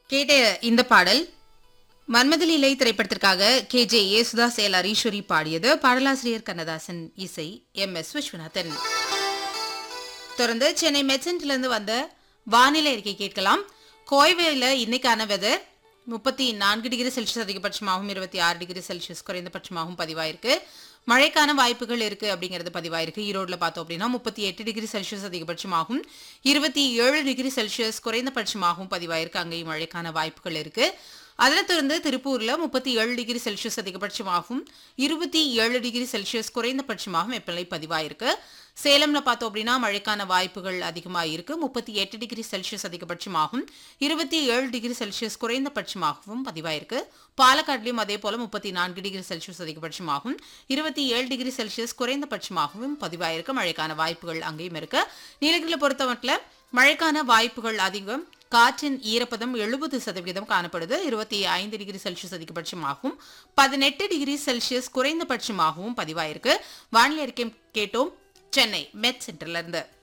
கேட்ட இந்த பாடல் மன்மதலீலை திரைப்படத்திற்காக கே ஜே யேசுதாஸ் எல் ஹரீஸ்வரி பாடியது பாடலாசிரியர் கண்ணதாசன் இசை எம் எஸ் விஸ்வநாதன் தொடர்ந்து சென்னை மெட்சென்ட்ல இருந்து வந்த வானிலை அறிக்கை கேட்கலாம் கோய்வேல இன்னைக்கான வெதர் முப்பத்தி நான்கு டிகிரி செல்சியஸ் அதிகபட்சமாகவும் இருபத்தி ஆறு டிகிரி செல்சியஸ் குறைந்தபட்சமாகவும் பதிவாயிருக்கு மழைக்கான வாய்ப்புகள் இருக்கு அப்படிங்கிறது பதிவாயிருக்கு ஈரோட்ல பார்த்தோம் அப்படின்னா முப்பத்தி எட்டு டிகிரி செல்சியஸ் அதிகபட்சமாகவும் இருபத்தி ஏழு டிகிரி செல்சியஸ் குறைந்தபட்சமாகவும் பதிவாயிருக்கு அங்கேயும் மழைக்கான வாய்ப்புகள் இருக்கு அதனைத் தொடர்ந்து திருப்பூர்ல முப்பத்தி ஏழு டிகிரி செல்சியஸ் அதிகபட்சமாகவும் இருபத்தி ஏழு டிகிரி செல்சியஸ் குறைந்தபட்சமாகவும் வெப்பநிலை பதிவாயிருக்கு சேலம்ல பார்த்தோம் அப்படின்னா மழைக்கான வாய்ப்புகள் அதிகமாக இருக்கு முப்பத்தி எட்டு டிகிரி செல்சியஸ் அதிகபட்சமாகவும் இருபத்தி ஏழு டிகிரி செல்சியஸ் குறைந்தபட்சமாகவும் பதிவாயிருக்கு பாலக்காட்லயும் அதே போல முப்பத்தி நான்கு டிகிரி செல்சியஸ் அதிகபட்சமாகவும் இருபத்தி ஏழு டிகிரி செல்சியஸ் குறைந்தபட்சமாகவும் பதிவாயிருக்கு மழைக்கான வாய்ப்புகள் அங்கேயும் இருக்கு நீலகிரியில் பொறுத்தமட்டில் மழைக்கான வாய்ப்புகள் அதிகம் காற்றின் ஈரப்பதம் எழுபது சதவீதம் காணப்படுது இருபத்தி ஐந்து டிகிரி செல்சியஸ் அதிகபட்சமாகவும் பதினெட்டு டிகிரி செல்சியஸ் குறைந்தபட்சமாகவும் பதிவாயிருக்கு வானிலை அறிக்கை கேட்டோம் சென்னை மெட் சென்டர்ல இருந்து